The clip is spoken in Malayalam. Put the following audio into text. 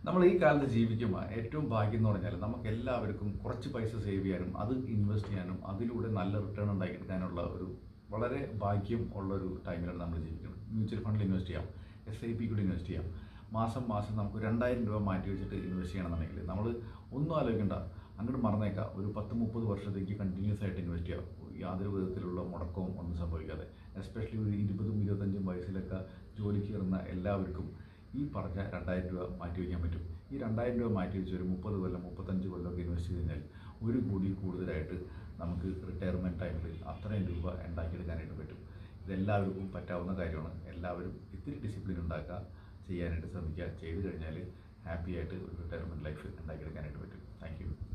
നമ്മൾ ഈ കാലത്ത് ജീവിക്കുമ്പോൾ ഏറ്റവും ഭാഗ്യം എന്ന് പറഞ്ഞാൽ നമുക്ക് എല്ലാവർക്കും കുറച്ച് പൈസ സേവ് ചെയ്യാനും അത് ഇൻവെസ്റ്റ് ചെയ്യാനും അതിലൂടെ നല്ല റിട്ടേൺ ഉണ്ടാക്കിയെടുക്കാനുള്ള ഒരു വളരെ ഭാഗ്യം ഉള്ള ഒരു ടൈമിലാണ് നമ്മൾ ജീവിക്കുന്നത് മ്യൂച്വൽ ഫണ്ടിൽ ഇൻവെസ്റ്റ് ചെയ്യാം എസ് ഐ പി കൂടി ഇൻവെസ്റ്റ് ചെയ്യാം മാസം മാസം നമുക്ക് രണ്ടായിരം രൂപ മാറ്റി വെച്ചിട്ട് ഇൻവെസ്റ്റ് ചെയ്യണമെന്നുണ്ടെങ്കിൽ നമ്മൾ ഒന്നും ആലോചിക്കണ്ട അങ്ങോട്ട് മറന്നേക്കാം ഒരു പത്ത് മുപ്പത് വർഷത്തേക്ക് കണ്ടിന്യൂസ് ആയിട്ട് ഇൻവെസ്റ്റ് ചെയ്യാം യാതൊരു വിധത്തിലുള്ള മുടക്കവും ഒന്നും സംഭവിക്കാതെ എസ്പെഷ്യലി ഒരു ഇരുപതും ഇരുപത്തഞ്ചും വയസ്സിലൊക്കെ ജോലിക്ക് കയറുന്ന എല്ലാവർക്കും ഈ പറഞ്ഞ രണ്ടായിരം രൂപ മാറ്റി വയ്ക്കാൻ പറ്റും ഈ രണ്ടായിരം രൂപ മാറ്റി വെച്ച് ഒരു മുപ്പത് കൊല്ലം മുപ്പത്തഞ്ച് കൊല്ലമൊക്കെ ഇൻവെസ്റ്റ് ചെയ്ത് കഴിഞ്ഞാൽ ഒരു കോടി കൂടുതലായിട്ട് നമുക്ക് റിട്ടയർമെൻറ്റ് ടൈമിൽ അത്രയും രൂപ ഉണ്ടാക്കിയെടുക്കാനായിട്ട് പറ്റും ഇതെല്ലാവർക്കും പറ്റാവുന്ന കാര്യമാണ് എല്ലാവരും ഇത്തിരി ഡിസിപ്ലിൻ ഉണ്ടാക്കുക ചെയ്യാനായിട്ട് ശ്രമിക്കുക ചെയ്തു കഴിഞ്ഞാൽ ഹാപ്പി ആയിട്ട് ഒരു റിട്ടയർമെൻറ്റ് ലൈഫ് ഉണ്ടാക്കിയെടുക്കാനായിട്ട് പറ്റും താങ്ക് യു